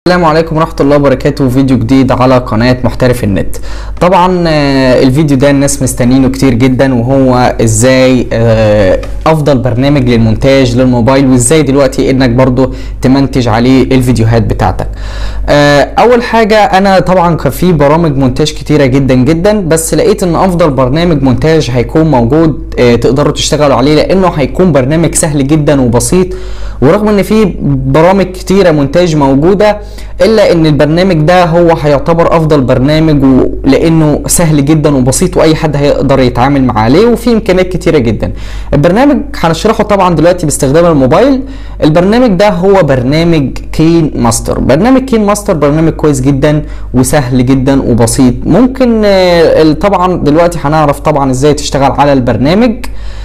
السلام عليكم ورحمة الله وبركاته فيديو جديد على قناة محترف النت طبعا آه، الفيديو ده الناس مستنينه كتير جدا وهو ازاي آه، افضل برنامج للمونتاج للموبايل وازاي دلوقتي انك برضو تمنتج عليه الفيديوهات بتاعتك آه، اول حاجة انا طبعا كان في برامج مونتاج كتيرة جدا جدا بس لقيت ان افضل برنامج مونتاج هيكون موجود آه، تقدروا تشتغلوا عليه لانه هيكون برنامج سهل جدا وبسيط ورغم ان في برامج كتيرة مونتاج موجودة الا ان البرنامج ده هو هيعتبر افضل برنامج و- لانه سهل جدا وبسيط واي حد هيقدر يتعامل معاه عليه وفي امكانيات كتيرة جدا البرنامج هنشرحه طبعا دلوقتي باستخدام الموبايل البرنامج ده هو برنامج كين ماستر برنامج كين ماستر برنامج كويس جدا وسهل جدا وبسيط ممكن آه، ال- طبعا دلوقتي هنعرف طبعا ازاي تشتغل على البرنامج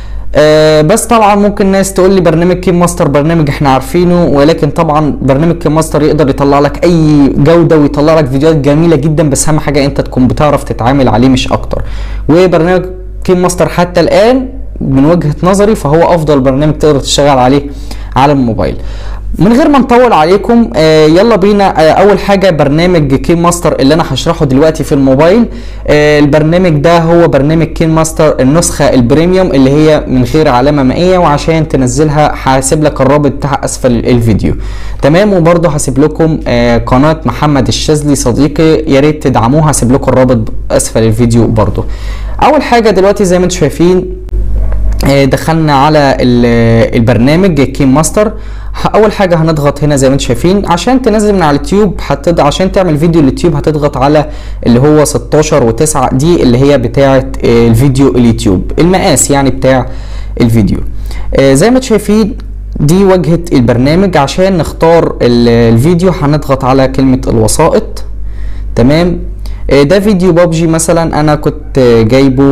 آه، بس طبعا ممكن ناس تقول لي برنامج كيم ماستر برنامج احنا عارفينه ولكن طبعا برنامج كيم ماستر يقدر يطلع لك اي جوده ويطلع لك فيديوهات جميله جدا بس اهم حاجه انت تكون بتعرف تتعامل عليه مش اكتر وبرنامج كيم ماستر حتى الان من وجهه نظري فهو افضل برنامج تقدر تشتغل عليه على الموبايل من غير ما نطول عليكم آه يلا بينا آه اول حاجه برنامج كين ماستر اللي انا هشرحه دلوقتي في الموبايل آه البرنامج ده هو برنامج كين ماستر النسخه البريميوم اللي هي من غير علامه مائيه وعشان تنزلها هسيب لك الرابط بتاع اسفل الفيديو تمام وبرضه هسيب لكم آه قناه محمد الشاذلي صديقي يا ريت تدعموها هسيب لكم الرابط اسفل الفيديو برضه اول حاجه دلوقتي زي ما انتم شايفين آه، دخلنا على ال- البرنامج كيم ماستر ه- اول حاجه هنضغط هنا زي ما انتم شايفين عشان تنزل من على اليوتيوب هتض... عشان تعمل فيديو اليوتيوب هتضغط على اللي هو 16 و9 دي اللي هي بتاعه آه، الفيديو اليوتيوب المقاس يعني بتاع الفيديو آه، زي ما انتم شايفين دي واجهه البرنامج عشان نختار ال- الفيديو هنضغط على كلمه الوسائط تمام آه، ده فيديو بابجي مثلا انا كنت آه، جايبه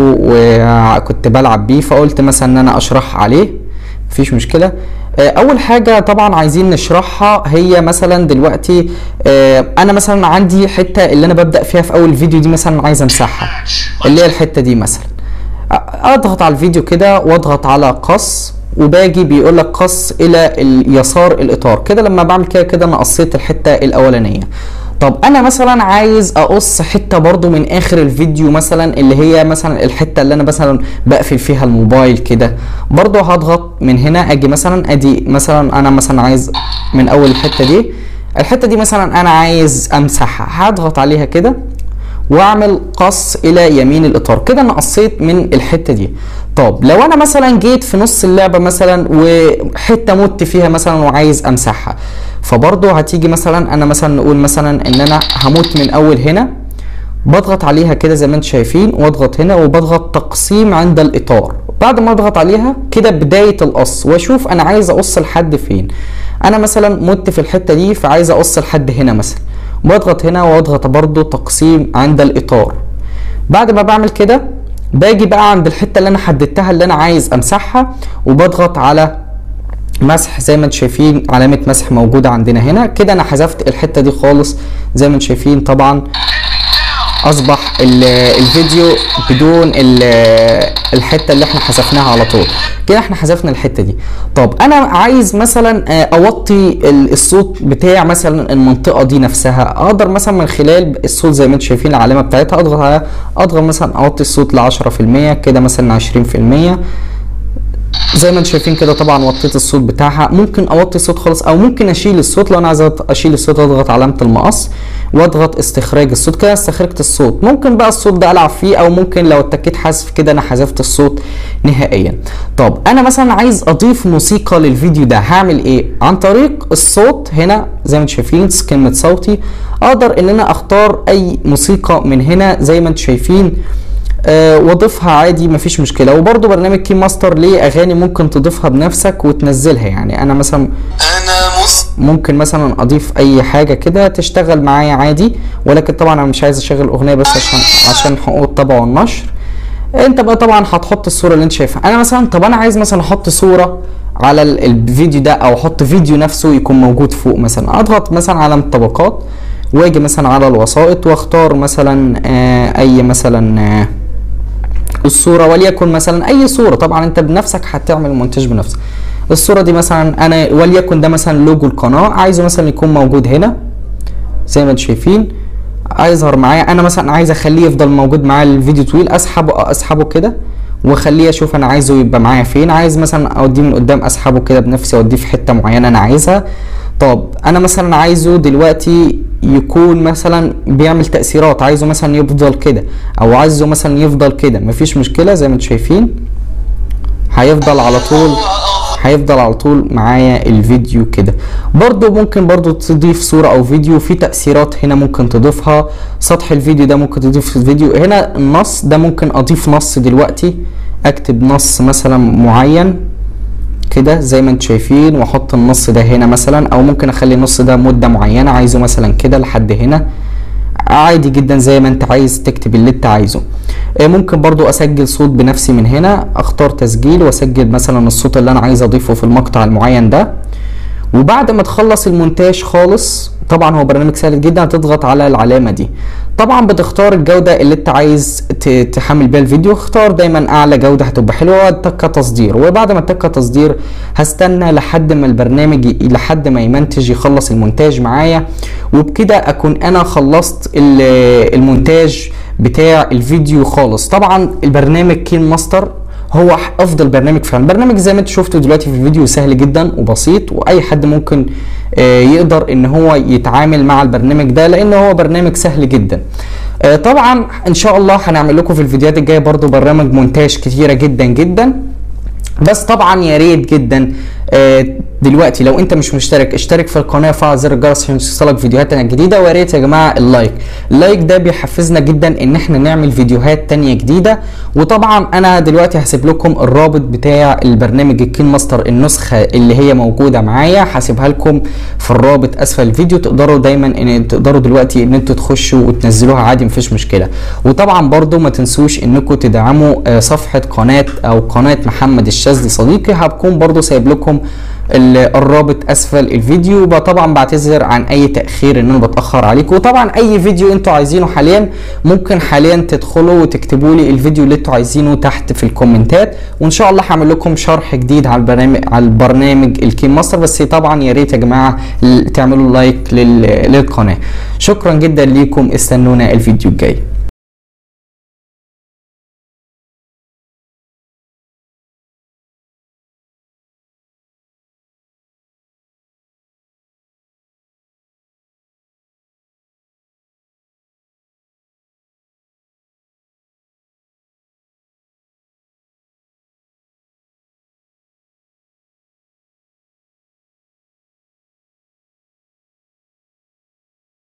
وكنت بلعب بيه فقلت مثلا ان انا اشرح عليه مفيش مشكله آه، اول حاجه طبعا عايزين نشرحها هي مثلا دلوقتي آه، انا مثلا عندي حته اللي انا ببدا فيها في اول الفيديو دي مثلا عايز امسحها اللي هي الحته دي مثلا اضغط على الفيديو كده واضغط على قص وباجي بيقول لك قص الى اليسار الاطار كده لما بعمل كده كده انا قصيت الحته الاولانيه طب انا مثلا عايز اقص حته برضو من اخر الفيديو مثلا اللي هي مثلا الحته اللي انا مثلا بقفل فيها الموبايل كده برضو هضغط من هنا اجي مثلا ادي مثلا انا مثلا عايز من اول الحته دي الحته دي مثلا انا عايز امسحها هضغط عليها كده واعمل قص الى يمين الاطار كده انا قصيت من الحته دي طب لو انا مثلا جيت في نص اللعبه مثلا وحته مت فيها مثلا وعايز امسحها فبرضه هتيجي مثلا انا مثلا نقول مثلا ان انا هموت من اول هنا بضغط عليها كده زي ما انتم شايفين واضغط هنا وبضغط تقسيم عند الاطار بعد ما اضغط عليها كده بدايه القص واشوف انا عايز اقص لحد فين انا مثلا مت في الحته دي فعايز اقص لحد هنا مثلا بضغط هنا واضغط برضو تقسيم عند الاطار بعد ما بعمل كده باجي بقى عند الحته اللي انا حددتها اللي انا عايز امسحها وبضغط على مسح زي ما انتم شايفين علامه مسح موجوده عندنا هنا كده انا حذفت الحته دي خالص زي ما انتم شايفين طبعا اصبح ال- الفيديو بدون ال- الحته اللي احنا حذفناها على طول كده احنا حذفنا الحته دي طب انا عايز مثلا آه، اوطي ال- الصوت بتاع مثلا المنطقه دي نفسها اقدر مثلا من خلال الصوت زي ما انتم شايفين العلامه بتاعتها اضغط على اضغط مثلا اوطي الصوت ل 10% كده مثلا 20% زي ما انتم شايفين كده طبعا وطيت الصوت بتاعها ممكن اوطي الصوت خالص او ممكن اشيل الصوت لو انا عايز اشيل الصوت اضغط علامه المقص واضغط استخراج الصوت كده استخرجت الصوت ممكن بقى الصوت ده العب فيه او ممكن لو اتكيت حذف كده انا حذفت الصوت نهائيا طب انا مثلا عايز اضيف موسيقى للفيديو ده هعمل ايه عن طريق الصوت هنا زي ما انتم شايفين كلمه صوتي اقدر ان انا اختار اي موسيقى من هنا زي ما انتم شايفين أه واضيفها عادي مفيش مشكله وبرده برنامج كي ماستر ليه اغاني ممكن تضيفها بنفسك وتنزلها يعني انا مثلا أنا مس ممكن مثلا اضيف اي حاجه كده تشتغل معايا عادي ولكن طبعا انا مش عايز اشغل اغنيه بس عشان عشان حقوق الطبع والنشر انت بقى طبعا هتحط الصوره اللي انت شايفها انا مثلا طب انا عايز مثلا احط صوره على ال- الفيديو ده او احط فيديو نفسه يكون موجود فوق مثلا اضغط مثلا على الطبقات واجي مثلا على الوسائط واختار مثلا آه اي مثلا آه الصوره وليكن مثلا اي صوره طبعا انت بنفسك هتعمل المونتاج بنفسك الصوره دي مثلا انا وليكن ده مثلا لوجو القناه عايزه مثلا يكون موجود هنا زي ما انتم شايفين هيظهر معايا انا مثلا عايز اخليه يفضل موجود معايا الفيديو طويل اسحبه اسحبه كده واخليه اشوف انا عايزه يبقى معايا فين عايز مثلا اوديه من قدام اسحبه كده بنفسي اوديه في حته معينه انا عايزها طب انا مثلا عايزه دلوقتي يكون مثلا بيعمل تاثيرات عايزه مثلا يفضل كده او عايزه مثلا يفضل كده مفيش مشكله زي ما انتم شايفين هيفضل على طول هيفضل على طول معايا الفيديو كده برضو ممكن برضو تضيف صورة او فيديو في تأثيرات هنا ممكن تضيفها سطح الفيديو ده ممكن تضيف الفيديو هنا النص ده ممكن اضيف نص دلوقتي اكتب نص مثلا معين كده زي ما انتم شايفين واحط النص ده هنا مثلا او ممكن اخلي النص ده مدة معينة عايزه مثلا كده لحد هنا عادي جدا زي ما انت عايز تكتب اللي انت عايزه ممكن برضو اسجل صوت بنفسي من هنا اختار تسجيل واسجل مثلا الصوت اللي انا عايز اضيفه في المقطع المعين ده وبعد ما تخلص المونتاج خالص طبعا هو برنامج سهل جدا هتضغط على العلامه دي طبعا بتختار الجوده اللي انت عايز تحمل بيها الفيديو اختار دايما اعلى جوده هتبقى حلوه وتك تصدير وبعد ما تك تصدير هستنى لحد ما البرنامج لحد ما يمنتج يخلص المونتاج معايا وبكده اكون انا خلصت المونتاج بتاع الفيديو خالص طبعا البرنامج كين ماستر هو افضل برنامج فعلا برنامج زي ما انتم شفتوا دلوقتي في الفيديو سهل جدا وبسيط واي حد ممكن يقدر ان هو يتعامل مع البرنامج ده لان هو برنامج سهل جدا طبعا ان شاء الله هنعمل لكم في الفيديوهات الجايه برضو برامج مونتاج كتيره جدا جدا بس طبعا يا ريت جدا دلوقتي لو انت مش مشترك اشترك في القناه وفعل زر الجرس عشان يوصلك فيديوهاتنا الجديده ويا ريت يا جماعه اللايك اللايك ده بيحفزنا جدا ان احنا نعمل فيديوهات تانية جديده وطبعا انا دلوقتي هسيب لكم الرابط بتاع البرنامج الكين ماستر النسخه اللي هي موجوده معايا هسيبها لكم في الرابط اسفل الفيديو تقدروا دايما ان تقدروا دلوقتي ان انتوا تخشوا وتنزلوها عادي مفيش مشكله وطبعا برضو ما تنسوش انكم تدعموا صفحه قناه او قناه محمد الشاذلي صديقي هكون برضو سايب لكم الرابط اسفل الفيديو طبعا بعتذر عن اي تاخير ان انا بتاخر عليكم وطبعا اي فيديو انتوا عايزينه حاليا ممكن حاليا تدخلوا وتكتبوا لي الفيديو اللي انتوا عايزينه تحت في الكومنتات وان شاء الله هعمل لكم شرح جديد على البرنامج على البرنامج الكيم ماستر بس طبعا يا ريت يا جماعه تعملوا لايك للقناه شكرا جدا ليكم استنونا الفيديو الجاي